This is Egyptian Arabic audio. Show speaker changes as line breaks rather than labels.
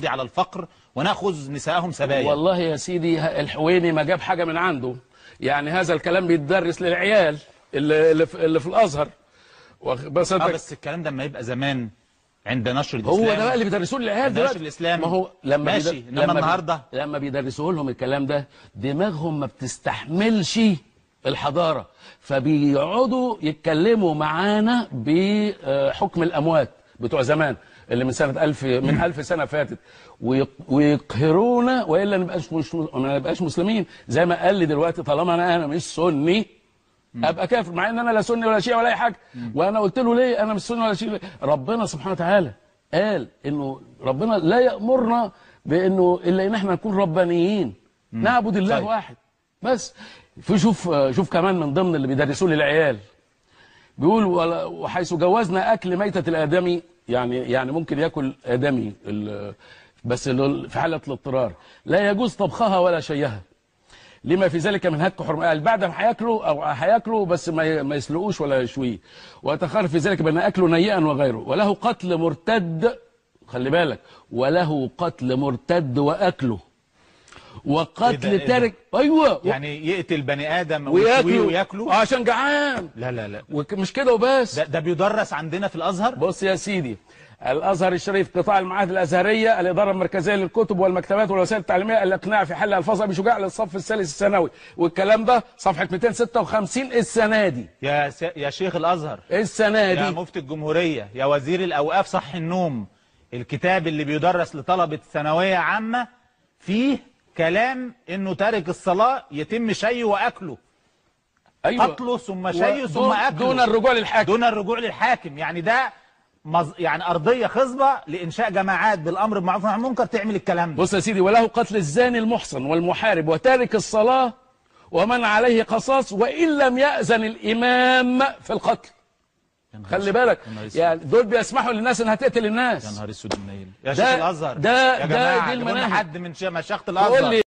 نقضي على الفقر وناخذ نساءهم سبايا
والله يا سيدي ه- الحويني ما جاب حاجة من عنده يعني هذا الكلام بيتدرس للعيال اللي, اللي, في, اللي في الأزهر واخ- بس,
اه
أنت-
بس الكلام ده لما يبقى زمان عند نشر الاسلام
هو ده بقى اللي بيدرسوه للعيال
عند
دلوقتي
نشر الاسلام
ما هو لما
ماشي
بيد-
انما
لما بي-
النهارده
لما بيدرسوه لهم الكلام ده دماغهم ما بتستحملش الحضارة فبيقعدوا يتكلموا معانا بحكم الأموات بتوع زمان اللي من سنة ألف من ألف سنة فاتت ويق- ويقهرونا وإلا نبقاش مش ما نبقاش مسلمين زي ما قال لي دلوقتي طالما أنا أنا مش سني ابقى كافر مع ان انا لا سني ولا شيعي ولا اي حاجه وانا قلت له ليه انا مش سني ولا شيعي ربنا سبحانه وتعالى قال انه ربنا لا يامرنا بانه الا ان احنا نكون ربانيين نعبد الله
طيب.
واحد بس في شوف شوف كمان من ضمن اللي بيدرسوه للعيال بيقول ولا- وحيث جوزنا اكل ميته الادمي يعني يعني ممكن ياكل ادمي ال- بس ال- في حاله الاضطرار لا يجوز طبخها ولا شيها لما في ذلك من هتك حرمة قال بعد ما هياكلوا او هياكلوا بس ما ي- ما يسلقوش ولا يشويه ويتخرف في ذلك بان اكله نيئا وغيره وله قتل مرتد خلي بالك وله قتل مرتد واكله
إيه ده-
وقتل
إيه ده؟
تارك ايوه
يعني يقتل بني ادم ويشويه
وياكله
وياكله
عشان جعان
لا لا لا
ومش كده وبس
ده, ده بيدرس عندنا في الازهر
بص يا سيدي الازهر الشريف قطاع المعاهد الازهريه الاداره المركزيه للكتب والمكتبات والوسائل التعليميه الاقناع في حل الفاظ ابي شجاع للصف الثالث الثانوي والكلام ده صفحه 256 السنه دي
يا س... يا شيخ الازهر
السنه
يا
دي
مفتي الجمهوريه يا وزير الاوقاف صح النوم الكتاب اللي بيدرس لطلبه ثانويه عامه فيه كلام انه تارك الصلاه يتم شيه واكله
ايوه
قتله ثم شيه ثم
دون,
اكله
دون الرجوع للحاكم
دون الرجوع للحاكم يعني ده مز... يعني ارضيه خصبه لانشاء جماعات بالامر بالمعروف والنهي عن المنكر تعمل الكلام ده
بص يا سيدي وله قتل الزاني المحصن والمحارب وتارك الصلاه ومن عليه قصاص وان لم ياذن الامام في القتل خلي بالك
يا نهار اسود.
يعني دول بيسمحوا للناس انها تقتل
يا
الناس
نهار اسود منيل يا
ده-
شيخ الازهر
ده-
يا
ده
جماعه
دي
جيبوا لنا
المناهج.
حد من ش- مشايخ
تقول
الازهر
لي